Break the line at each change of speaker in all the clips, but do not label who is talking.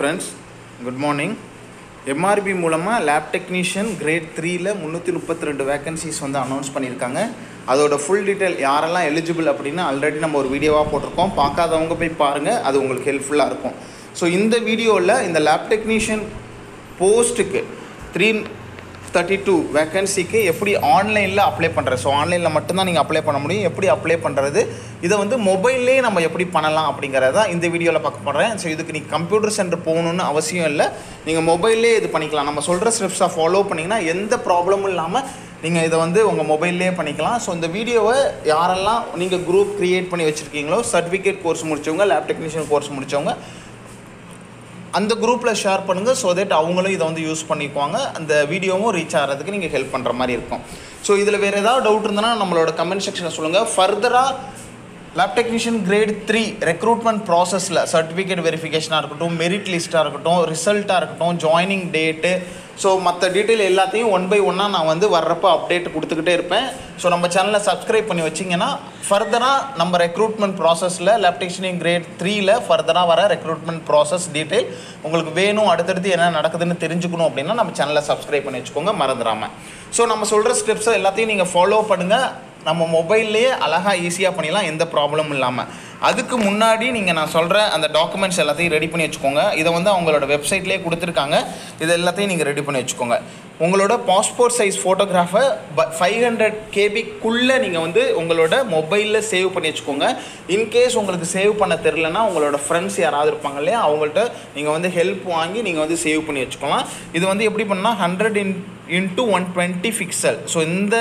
friends good morning MRB மூலமாக lab technician grade த்ரீல முந்நூற்றி முப்பத்தி ரெண்டு வேகன்சிஸ் வந்து அனௌன்ஸ் பண்ணியிருக்காங்க அதோட ஃபுல் டீட்டெயில் யாரெல்லாம் எலிஜிபிள் அப்படின்னு ஆல்ரெடி நம்ம ஒரு வீடியோவாக போட்டிருக்கோம் பார்க்காதவங்க போய் பாருங்கள் அது உங்களுக்கு ஹெல்ப்ஃபுல்லாக இருக்கும் ஸோ இந்த வீடியோவில் இந்த லேப் டெக்னீஷியன் போஸ்ட்டுக்கு த்ரீ தேர்ட்டி டூ வேக்கன்சிக்கு எப்படி ஆன்லைனில் அப்ளை பண்ணுறது ஸோ ஆன்லைனில் மட்டும்தான் நீங்கள் அப்ளை பண்ண முடியும் எப்படி அப்ளை பண்ணுறது இதை வந்து மொபைல்லே நம்ம எப்படி பண்ணலாம் அப்படிங்கிறத இந்த வீடியோவில் பார்க்க போகிறேன் ஸோ இதுக்கு நீங்கள் கம்ப்யூட்டர் சென்டர் போகணுன்னு அவசியம் இல்லை நீங்கள் மொபைல்லே இது பண்ணிக்கலாம் நம்ம சொல்கிற ஸ்டெப்ஸை ஃபாலோ பண்ணிங்கன்னா எந்த ப்ராப்ளமும் இல்லாமல் நீங்கள் இதை வந்து உங்கள் மொபைல்லே பண்ணிக்கலாம் ஸோ இந்த வீடியோவை யாரெல்லாம் நீங்கள் குரூப் க்ரியேட் பண்ணி வச்சுருக்கீங்களோ சர்டிஃபிகேட் கோர்ஸ் முடிச்சவங்க லேப் டெக்னீஷியன் கோர்ஸ் முடித்தவங்க அந்த குரூப்பில் ஷேர் பண்ணுங்கள் ஸோ தட் அவங்களும் இதை வந்து யூஸ் பண்ணிக்குவாங்க அந்த வீடியோவும் ரீச் ஆகிறதுக்கு நீங்கள் ஹெல்ப் பண்ணுற மாதிரி இருக்கும் ஸோ இதில் வேறு ஏதாவது டவுட் இருந்தனா நம்மளோட கமெண்ட் செக்ஷனில் சொல்லுங்கள் ஃபர்தராக lab technician grade three recruitment ப்ராசஸில் சர்டிஃபிகேட் வெரிஃபிகேஷனாக இருக்கட்டும் மெரிட் லிஸ்ட்டாக இருக்கட்டும் ரிசல்ட்டாக இருக்கட்டும் ஜாயினிங் டேட்டு ஸோ மற்ற டீட்டெயில் எல்லாத்தையும் ஒன் பை ஒன்னாக நான் வந்து வர்றப்போ அப்டேட் கொடுத்துக்கிட்டே இருப்பேன் ஸோ நம்ம சேனலை சப்ஸ்கிரைப் பண்ணி வச்சிங்கன்னா ஃபர்தராக நம்ம ரெக்ரூட்மெண்ட் ப்ராசஸில் லேப் டெக்னீஷியன் கிரேட் த்ரீல ஃபர்தராக வர ரெக்ரூட்மெண்ட் ப்ராசஸ் டீட்டெயில் உங்களுக்கு வேணும் அடுத்தடுத்து என்ன நடக்குதுன்னு தெரிஞ்சுக்கணும் அப்படின்னா நம்ம சேனலை சப்ஸ்கிரைப் பண்ணி வச்சுக்கோங்க மறந்துடாமல் ஸோ நம்ம சொல்கிற ஸ்டெப்ஸை எல்லாத்தையும் நீங்கள் ஃபாலோ பண்ணுங்கள் நம்ம மொபைல்லையே அழகாக ஈஸியாக பண்ணிடலாம் எந்த ப்ராப்ளமும் இல்லாமல் அதுக்கு முன்னாடி நீங்கள் நான் சொல்கிற அந்த டாக்குமெண்ட்ஸ் எல்லாத்தையும் ரெடி பண்ணி வச்சுக்கோங்க இதை வந்து அவங்களோட வெப்சைட்லேயே கொடுத்துருக்காங்க இது எல்லாத்தையும் நீங்கள் ரெடி பண்ணி வச்சுக்கோங்க உங்களோட பாஸ்போர்ட் சைஸ் ஃபோட்டோகிராஃபை ஃபைவ் ஹண்ட்ரட் கேபிக்குள்ளே நீங்கள் வந்து உங்களோட மொபைலில் சேவ் பண்ணி வச்சுக்கோங்க இன்கேஸ் உங்களுக்கு சேவ் பண்ண தெரிலனா உங்களோட ஃப்ரெண்ட்ஸ் யாராவது இருப்பாங்க இல்லையா அவங்கள்ட்ட நீங்கள் வந்து ஹெல்ப் வாங்கி நீங்கள் வந்து சேவ் பண்ணி வச்சுக்கலாம் இது வந்து எப்படி பண்ணால் hundred in into one twenty pixel so இந்த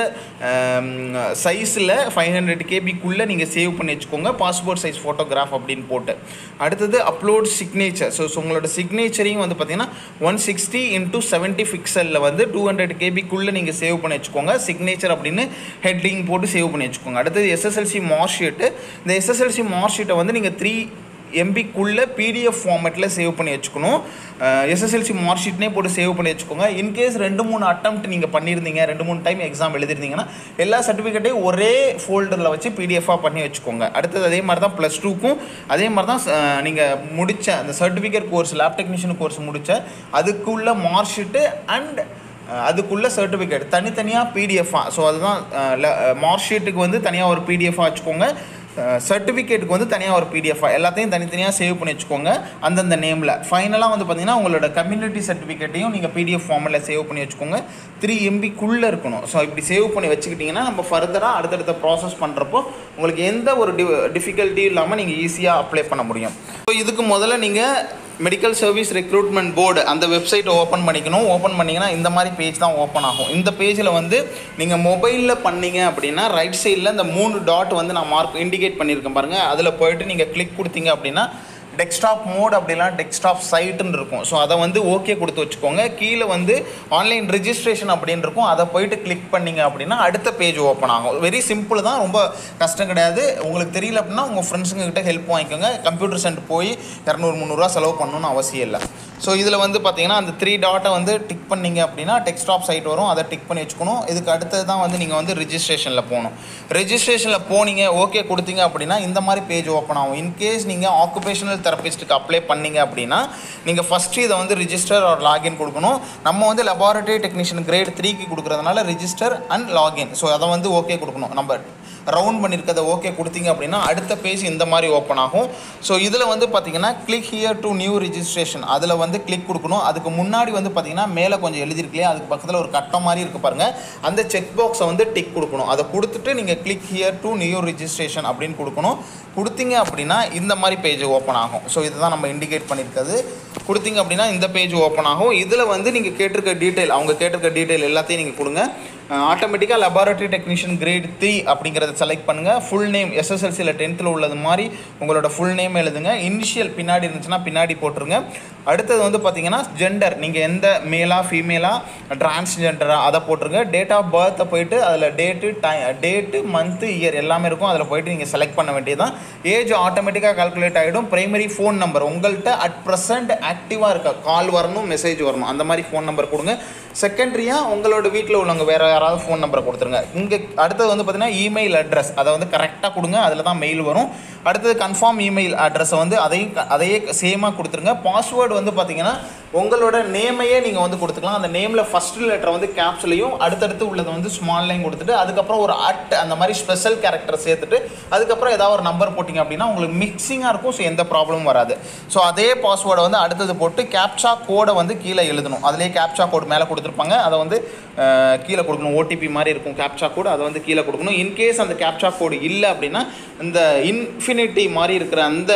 சைஸில் ஃபைவ் ஹண்ட்ரட் கேபிக்குள்ளே நீங்கள் சேவ் பண்ணி வச்சுக்கோங்க பாஸ்போர்ட் சைஸ் ஃபோட்டோகிராஃப் அப்படின்னு போட்டு அடுத்தது அப்லோட் சிக்னேச்சர் ஸோ உங்களோட சிக்னேச்சரையும் வந்து பார்த்தீங்கன்னா ஒன் சிக்ஸ்டி இன்ட்டு செவன்ட்டி பிக்சலில் வந்து டூ ஹண்ட்ரட் கேபிக்குள்ளே நீங்கள் சேவ் பண்ணி வச்சுக்கோங்க சிக்னேச்சர் அப்படின்னு ஹெட்டிங் போட்டு சேவ் பண்ணி வச்சுக்கோங்க அடுத்தது எஸ்எஸ்எல்சி மார்க் ஷீட்டு இந்த எஸ்எஸ்எல்சி மார்க் ஷீட்டை வந்து நீங்கள் த்ரீ எம்பிக்குள்ளே பிடிஎஃப் ஃபார்மேட்டில் சேவ் பண்ணி வச்சுக்கணும் எஸ்எஸ்எல்சி மார்க் ஷீட்னே போட்டு சேவ் பண்ணி வச்சுக்கோங்க இன்கேஸ் ரெண்டு மூணு அட்டம்ப்ட் நீங்கள் பண்ணியிருந்தீங்க ரெண்டு மூணு டைம் எக்ஸாம் எழுதிருந்தீங்கன்னா எல்லா சர்டிஃபிகேட்டையும் ஒரே ஃபோல்டரில் வச்சு பிடிஎஃபாக பண்ணி வச்சுக்கோங்க அடுத்தது அதே மாதிரி தான் ப்ளஸ் டூக்கும் அதே மாதிரி தான் நீங்கள் முடித்த அந்த certificate course lab technician course முடித்த அதுக்குள்ள மார்க் ஷீட்டு அண்ட் அதுக்குள்ள சர்டிஃபிகேட் தனித்தனியாக பிடிஎஃபாக ஸோ அதுதான் மார்க் ஷீட்டுக்கு வந்து தனியாக ஒரு பிடிஎஃபாக வச்சுக்கோங்க சர்டிஃபிகேட்டுக்கு வந்து தனியாக ஒரு பிடிஎஃபாக எல்லாத்தையும் தனித்தனியாக சேவ் பண்ணி வச்சுக்கோங்க அந்தந்த நேமில் ஃபைனலாக வந்து பார்த்தீங்கன்னா உங்களோட கம்யூனிட்டி சர்டிஃபிகேட்டையும் நீங்கள் பிடிஎஃப் ஃபார்மில் சேவ் பண்ணி வச்சுக்கோங்க த்ரீ எம்பிக்குள்ளே இருக்கணும் ஸோ இப்படி சேவ் பண்ணி வச்சுக்கிட்டிங்கன்னா நம்ம ஃபர்தராக அடுத்தடுத்த ப்ராசஸ் பண்ணுறப்போ உங்களுக்கு எந்த ஒரு டி டிஃபிகல்ட்டியும் இல்லாமல் நீங்கள் ஈஸியாக அப்ளை பண்ண முடியும் ஸோ இதுக்கு முதல்ல நீங்கள் மெடிக்கல் சர்வீஸ் ரெக்ரூட்மெண்ட் போர்டு அந்த வெப்சைட்டை ஓப்பன் பண்ணிக்கணும் ஓப்பன் பண்ணிங்கன்னா இந்த மாதிரி பேஜ் தான் ஓப்பன் ஆகும் இந்த பேஜில் வந்து நீங்கள் மொபைலில் பண்ணீங்க அப்படின்னா ரைட் சைடில் இந்த மூணு டாட் வந்து நான் மார்க் இண்டிகேட் பண்ணியிருக்கேன் பாருங்கள் அதில் போயிட்டு நீங்கள் கிளிக் கொடுத்தீங்க அப்படின்னா டெஸ்க்டாப் மோட் அப்படிலாம் டெஸ்க்டாப் சைட்டுன்னு இருக்கும் ஸோ அதை வந்து ஓகே கொடுத்து வச்சுக்கோங்க கீழே வந்து ஆன்லைன் ரிஜிஸ்ட்ரேஷன் அப்படின்னு இருக்கும் அதை போயிட்டு கிளிக் பண்ணிங்க அப்படின்னா அடுத்த பேஜ் ஓப்பன் ஆகும் வெரி சிம்பிள் தான் ரொம்ப கஷ்டம் கிடையாது உங்களுக்கு தெரியல அப்படின்னா உங்கள் ஃப்ரெண்ட்ஸுங்க கிட்ட ஹெல்ப் வாங்கிக்கோங்க கம்ப்யூட்டர் சென்டர் போய் இரநூறு முந்நூறுரூவா செலவு பண்ணணும்னு அவசியம் இல்லை ஸோ இதில் வந்து பார்த்தீங்கன்னா அந்த த்ரீ டாட்டை வந்து டிக் பண்ணிங்க அப்படின்னா டெஸ்க்டாப் சைட் வரும் அதை டிக் பண்ணி வச்சுக்கணும் இதுக்கு அடுத்தது தான் வந்து நீங்கள் வந்து ரிஜிஸ்ட்ரேஷனில் போகணும் ரிஜிஸ்ட்ரேஷனில் போனீங்க ஓகே கொடுத்தீங்க அப்படின்னா இந்த மாதிரி பேஜ் ஓப்பன் ஆகும் இன்கேஸ் நீங்கள் ஆக்குபேஷனல் தெரபிஸ்ட்டுக்கு அப்ளை பண்ணீங்க அப்படின்னா நீங்கள் ஃபஸ்ட்டு இதை வந்து ரிஜிஸ்டர் ஒரு லாகின் கொடுக்கணும் நம்ம வந்து லெபார்ட்டரி டெக்னீஷியன் கிரேட் த்ரீக்கு கொடுக்குறதுனால ரிஜிஸ்டர் அண்ட் லாகின் ஸோ அதை வந்து ஓகே கொடுக்கணும் நம்ம ரவுண்ட் பண்ணியிருக்கதை ஓகே கொடுத்தீங்க அப்படின்னா அடுத்த பேஜ் இந்த மாதிரி ஓப்பன் ஆகும் ஸோ இதில் வந்து பார்த்தீங்கன்னா click here to new registration அதில் வந்து கிளிக் கொடுக்கணும் அதுக்கு முன்னாடி வந்து பார்த்தீங்கன்னா மேலே கொஞ்சம் எழுதிருக்கலையே அதுக்கு பக்கத்தில் ஒரு கட்டம் மாதிரி இருக்குது பாருங்கள் அந்த செக் பாக்ஸை வந்து டிக் கொடுக்கணும் அதை கொடுத்துட்டு நீங்கள் click here to new registration அப்படின்னு கொடுக்கணும் கொடுத்தீங்க அப்படின்னா இந்த மாதிரி பேஜ் ஓப்பன் ஆகும் ஸோ இதுதான் நம்ம இண்டிகேட் பண்ணியிருக்கிறது கொடுத்தீங்க அப்படின்னா இந்த பேஜ் ஓப்பன் ஆகும் இதில் வந்து நீங்கள் கேட்டிருக்க டீட்டெயில் அவங்க கேட்டிருக்க டீட்டெயில் எல்லாத்தையும் நீங்கள் கொடுங்க ஆட்டோமேட்டிக்காக லெபார்ட்டரி டெக்னீஷியன் கிரேட் த்ரீ அப்படிங்கிறத செலக்ட் பண்ணுங்கள் ஃபுல் நேம் எஸ்எஸ்எல்சியில் டென்த்தில் உள்ளது மாதிரி உங்களோட ஃபுல் நேம் எழுதுங்க இனிஷியல் பின்னாடி இருந்துச்சுன்னா பின்னாடி போட்டுருங்க அடுத்தது வந்து பார்த்தீங்கன்னா ஜெண்டர் நீங்கள் எந்த மேலா ஃபீமேலா டிரான்ஸ்ஜெண்டரா அதை போட்டுருங்க டேட் ஆஃப் பர்த்தை போயிட்டு அதில் டேட்டு டை டேட்டு மந்த்து இயர் எல்லாமே இருக்கும் அதில் போயிட்டு நீங்கள் செலக்ட் பண்ண வேண்டியதான் ஏஜ் ஆட்டோமேட்டிக்காக கால்குலேட் ஆகிடும் பிரைமரி ஃபோன் நம்பர் உங்கள்கிட்ட அட் ப்ரெசென்ட் ஆக்டிவாக இருக்க கால் வரணும் மெசேஜ் வரணும் அந்த மாதிரி ஃபோன் நம்பர் கொடுங்க செகண்டரியாக உங்களோட வீட்டில் உள்ளவங்க வேறு யாராவது ஃபோன் நம்பரை கொடுத்துருங்க இங்கே அடுத்தது வந்து பார்த்தீங்கன்னா இமெயில் அட்ரஸ் அதை வந்து கரெக்டாக கொடுங்க அதில் தான் மெயில் வரும் அடுத்தது கன்ஃபார்ம் இமெயில் அட்ரஸை வந்து அதையும் க- அதையே சேமாக கொடுத்துருங்க பாஸ்வேர்டு வந்து பார்த்தீங்கன்னா உங்களோட நேமையே நீங்கள் வந்து கொடுத்துக்கலாம் அந்த நேமில் ஃபஸ்ட் லெட்டர் வந்து கேப்ஸ்லையும் அடுத்தடுத்து உள்ளதை வந்து ஸ்மால்லையும் கொடுத்துட்டு அதுக்கப்புறம் ஒரு அட் அந்த மாதிரி ஸ்பெஷல் கேரக்டர் சேர்த்துட்டு அதுக்கப்புறம் ஏதாவது ஒரு நம்பர் போட்டிங்க அப்படின்னா உங்களுக்கு மிக்சிங்காக இருக்கும் ஸோ எந்த ப்ராப்ளமும் வராது ஸோ அதே பாஸ்வேர்டை வந்து அடுத்தது போட்டு கேப்சா கோடை வந்து கீழே எழுதணும் அதிலே கேப்சா கோடு மேலே கொடுத்துருப்பாங்க அதை வந்து அஹ், கீழே கொடுக்கணும் ஓடிபி மாதிரி இருக்கும் கேப்சா கோடு அதை வந்து கீழே கொடுக்கணும் இன்கேஸ் அந்த கேப்சா கோடு இல்லை அப்படின்னா இந்த இன்ஃபினிட்டி மாதிரி இருக்கிற அந்த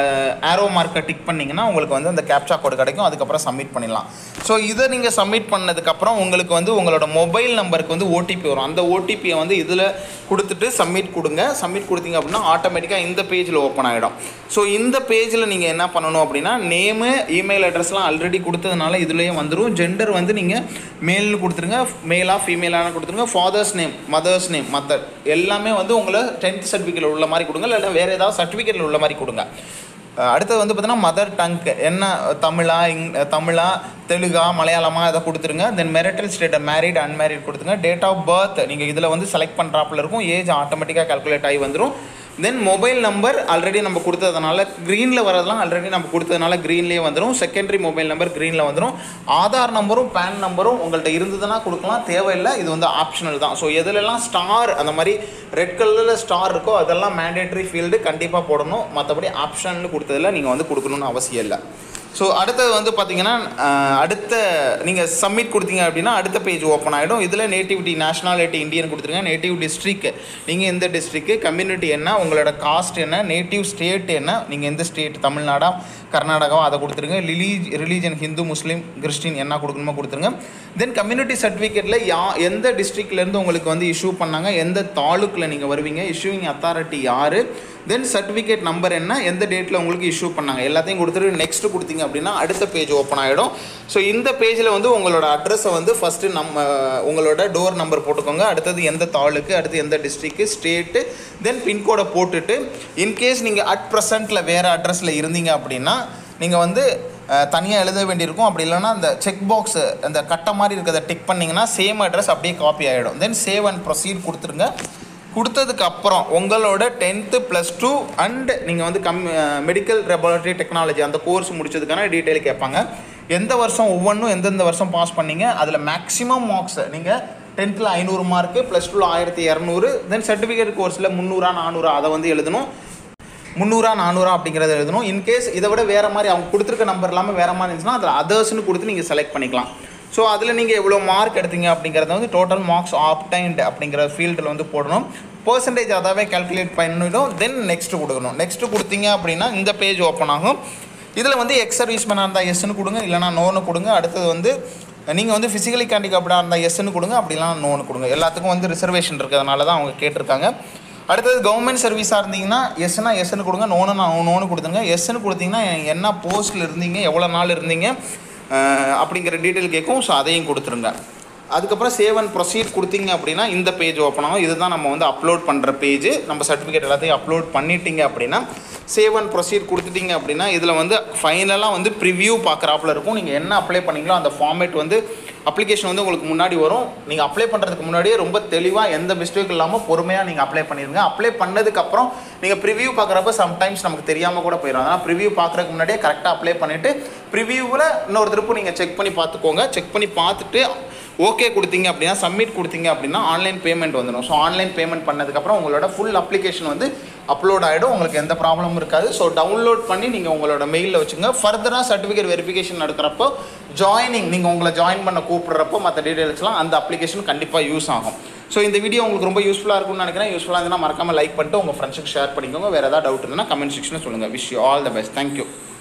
ஆரோ மார்க்கை டிக் பண்ணிங்கன்னா உங்களுக்கு வந்து அந்த கேப்சா கோடு கிடைக்கும் அதுக்கப்புறம் சப்மிட் பண்ணிடலாம் ஸோ இதை நீங்கள் சப்மிட் பண்ணதுக்கப்புறம் உங்களுக்கு வந்து உங்களோட மொபைல் நம்பருக்கு வந்து ஓடிபி வரும் அந்த ஓடிபியை வந்து இதில் கொடுத்துட்டு சப்மிட் கொடுங்க சப்மிட் கொடுத்தீங்க அப்படின்னா ஆட்டோமேட்டிக்காக இந்த பேஜில் ஓப்பன் ஆகிடும் ஸோ இந்த பேஜில் நீங்கள் என்ன பண்ணணும் அப்படின்னா நேமு இமெயில் அட்ரஸ்லாம் ஆல்ரெடி கொடுத்ததுனால இதுலேயே வந்துடும் ஜெண்டர் வந்து நீங்கள் மேல்னு கொடுத்துருங்க மேலாக ஃபீமேலான கொடுத்துருங்க father's name mother's name mother எல்லாமே வந்து உங்களை டென்த் சர்டிஃபிகேட்டில் உள்ள மாதிரி கொடுங்க இல்லை வேறு ஏதாவது சர்டிஃபிகேட்டில் உள்ள மாதிரி கொடுங்க அஹ் அடுத்தது வந்து பார்த்தீங்கன்னா மதர் டங்க் என்ன தமிழா இங் தமிழா தெலுங்கா மலையாளமா இதை கொடுத்துருங்க then marital state married unmarried கொடுத்துருங்க டேட் ஆஃப் பர்த் நீங்கள் இதில் வந்து செலக்ட் பண்ணுறாப்புல இருக்கும் ஏஜ் ஆட்டோமேட்டிக்காக கால்குலேட் ஆகி வந்துடும் தென் மொபைல் நம்பர் ஆல்ரெடி நம்ம கொடுத்ததுனால க்ரீனில் வரதெல்லாம் ஆல்ரெடி நம்ம கொடுத்ததுனால க்ரீன்லேயே வந்துடும் செகண்டரி மொபைல் நம்பர் க்ரீனில் வந்துடும் ஆதார் நம்பரும் பேன் நம்பரும் உங்கள்கிட்ட இருந்ததுன்னா கொடுக்கலாம் தேவையில்லை இது வந்து ஆப்ஷனல் தான் ஸோ எதுலெல்லாம் ஸ்டார் அந்த மாதிரி ரெட் கலரில் ஸ்டார் இருக்கோ அதெல்லாம் மேண்டேட்ரி ஃபீல்டு கண்டிப்பாக போடணும் மற்றபடி ஆப்ஷன்னு கொடுத்ததில் நீங்கள் வந்து கொடுக்கணும்னு அவசியம் இல்லை ஸோ அடுத்தது வந்து பார்த்தீங்கன்னா அஹ், அடுத்த நீங்கள் சப்மிட் கொடுத்தீங்க அப்படின்னா அடுத்த பேஜ் ஓப்பன் ஆகிடும் இதில் நேட்டிவிட்டி நேஷனாலிட்டி இந்தியன் கொடுத்துருங்க நேட்டிவ் டிஸ்ட்ரிக் நீங்கள் எந்த டிஸ்ட்ரிக்கு கம்யூனிட்டி என்ன உங்களோட காஸ்ட் என்ன நேட்டிவ் ஸ்டேட் என்ன நீங்கள் எந்த ஸ்டேட் தமிழ்நாடா கர்நாடகாவா அதை கொடுத்துருங்க ரிலீ ரிலீஜன் ஹிந்து முஸ்லீம் கிறிஸ்டின் என்ன கொடுக்கணுமோ கொடுத்துருங்க தென் கம்யூனிட்டி சர்டிஃபிகேட்டில் யா எந்த டிஸ்ட்ரிக்ட்லேருந்து உங்களுக்கு வந்து இஷ்யூ பண்ணாங்க எந்த தாலுக்கில் நீங்கள் வருவீங்க இஷ்யூவிங் அத்தாரிட்டி யார் தென் சர்டிஃபிகேட் நம்பர் என்ன எந்த டேட்டில் உங்களுக்கு இஷ்யூ பண்ணாங்க எல்லாத்தையும் கொடுத்துட்டு நெக்ஸ்ட் கொடுத்தீங்க அப்படின்னா அடுத்த பேஜ் ஓப்பன் ஆகிடும் ஸோ இந்த பேஜில் வந்து உங்களோட அட்ரஸை வந்து ஃபஸ்ட்டு நம்ம உங்களோட டோர் நம்பர் போட்டுக்கோங்க அடுத்தது எந்த தாலுக்கு அடுத்து எந்த டிஸ்ட்ரிக்கு ஸ்டேட்டு தென் பின்கோடை போட்டுட்டு இன்கேஸ் நீங்கள் அட் ப்ரெசண்ட்டில் வேறு அட்ரஸில் இருந்தீங்க அப்படின்னா நீங்கள் வந்து தனியாக எழுத வேண்டியிருக்கும் அப்படி இல்லைன்னா அந்த செக் பாக்ஸு அந்த கட்டை மாதிரி இருக்கிறத டிக் பண்ணிங்கன்னா சேம் அட்ரஸ் அப்படியே காப்பி ஆகிடும் தென் சேவ் அண்ட் ப்ரொசீட் கொடுத்துருங்க கொடுத்ததுக்கு அப்புறம் உங்களோட டென்த்து ப்ளஸ் டூ அண்ட் நீங்கள் வந்து கம் மெடிக்கல் ரெபார்ட்டரி டெக்னாலஜி அந்த கோர்ஸ் முடிச்சதுக்கான டீட்டெயில் கேட்பாங்க எந்த வருஷம் ஒவ்வொன்றும் எந்தெந்த வருஷம் பாஸ் பண்ணீங்க அதில் மேக்ஸிமம் மார்க்ஸ் நீங்கள் டென்த்தில் ஐநூறு மார்க்கு ப்ளஸ் டூவில் ஆயிரத்தி இரநூறு தென் சர்டிஃபிகேட் கோர்ஸில் முந்நூறா நானூறா அதை வந்து எழுதணும் முந்நூறா நானூறா அப்படிங்கிறத எழுதணும் இன்கேஸ் இதை விட வேறு மாதிரி அவங்க கொடுத்துருக்க நம்பர் இல்லாமல் வேறு மாதிரி இருந்துச்சுன்னா அதில் அதர்ஸ்னு கொடுத்து நீங்கள் செலக்ட் பண்ணிக்கலாம் ஸோ அதில் நீங்கள் எவ்வளோ மார்க் எடுத்தீங்க அப்படிங்கிறத வந்து டோட்டல் மார்க்ஸ் ஆப்டைன்ட் அப்படிங்கிற ஃபீல்டில் வந்து போடணும் பர்சன்டேஜ் அதாவே கால்குலேட் பண்ணிடும் தென் நெக்ஸ்ட்டு கொடுக்கணும் நெக்ஸ்ட்டு கொடுத்தீங்க அப்படின்னா இந்த பேஜ் ஓப்பன் ஆகும் இதில் வந்து எக்ஸ் சர்வீஸ் மேனாக இருந்தால் எஸ்ன்னு கொடுங்க இல்லைனா நோன்னு கொடுங்க அடுத்தது வந்து நீங்கள் வந்து ஃபிசிக்கலி கேண்டிகேப்டாக இருந்தால் எஸ்ன்னு கொடுங்க அப்படிலாம் நோன்னு கொடுங்க எல்லாத்துக்கும் வந்து ரிசர்வேஷன் இருக்கிறதுனால தான் அவங்க கேட்டிருக்காங்க அடுத்தது கவர்மெண்ட் சர்வீஸாக இருந்தீங்கன்னா எஸ்னா எஸ்ன்னு கொடுங்க நோனு நான் நோனு கொடுத்துருங்க எஸ்ன்னு கொடுத்தீங்கன்னா என்ன போஸ்ட்டில் இருந்தீங்க எவ்வளோ நாள் இருந்தீங்க அஹ், அப்படிங்கிற டீட்டெயில் கேட்கும் ஸோ அதையும் கொடுத்துருங்க அதுக்கப்புறம் சேவ் அண்ட் ப்ரொசீட் கொடுத்தீங்க அப்படின்னா இந்த பேஜ் ஓப்பன் ஆகும் இதுதான் நம்ம வந்து அப்லோட் பண்ணுற பேஜ் நம்ம சர்டிஃபிகேட் எல்லாத்தையும் அப்லோட் பண்ணிட்டீங்க அப்படின்னா சேவ் அண்ட் ப்ரொசீட் கொடுத்துட்டீங்க அப்படின்னா இதில் வந்து ஃபைனலாக வந்து ப்ரிவ்யூ பார்க்குறாப்புல இருக்கும் நீங்கள் என்ன அப்ளை பண்ணீங்களோ அந்த ஃபார்மேட் வந்து அப்ளிகேஷன் வந்து உங்களுக்கு முன்னாடி வரும் நீங்கள் அப்ளை பண்ணுறதுக்கு முன்னாடியே ரொம்ப தெளிவாக எந்த மிஸ்டேக் இல்லாமல் பொறுமையாக நீங்கள் அப்ளை பண்ணிடுங்க அப்ளை பண்ணதுக்கப்புறம் நீங்கள் ப்ரிவ்யூ பார்க்குறப்ப சம்டைம்ஸ் நமக்கு தெரியாமல் கூட போயிடும் அதனால் ப்ரிவ்யூ பார்க்குறதுக்கு முன்னாடியே கரெக்டாக அப்ளை பண்ணிவிட்டு ப்ரிவ்யூவில் இன்னொரு திருப்பு நீங்கள் செக் பண்ணி பார்த்துக்கோங்க செக் பண்ணி பார்த்துட்டு ஓகே கொடுத்தீங்க அப்படின்னா சப்மிட் கொடுத்தீங்க அப்படின்னா ஆன்லைன் பேமெண்ட் வந்துடும் ஸோ ஆன்லைன் பேமெண்ட் பண்ணதுக்கப்புறம் உங்களோட ஃபுல் அப்ளிகேஷன் வந்து அப்லோட் ஆகிடும் உங்களுக்கு எந்த ப்ராப்ளமும் இருக்காது ஸோ டவுன்லோட் பண்ணி நீங்கள் உங்களோட மெயிலில் வச்சுங்க ஃபர்தராக சர்டிஃபிகேட் வெரிஃபிகேஷன் நடக்கிறப்போ ஜாயினிங் நீங்கள் உங்களை ஜாயின் பண்ண கூப்பிட்றப்போ மற்ற டீட்டெயில்ஸ்லாம் அந்த அப்ளிகேஷன் கண்டிப்பாக யூஸ் ஆகும் ஸோ இந்த வீடியோ உங்களுக்கு ரொம்ப யூஸ்ஃபுல்லாக இருக்கும்னு நினைக்கிறேன் யூஸ்ஃபுல்லாக இருந்தால் மறக்காமல் லைக் பண்ணிட்டு உங்கள் ஃப்ரெண்ட்ஸுக்கு ஷேர் பண்ணிக்கோங்க வேறு ஏதாவது டவுட் இருந்தால் கமெண்ட் செக்ஷனில் சொல்லுங்கள் wish you all the best thank you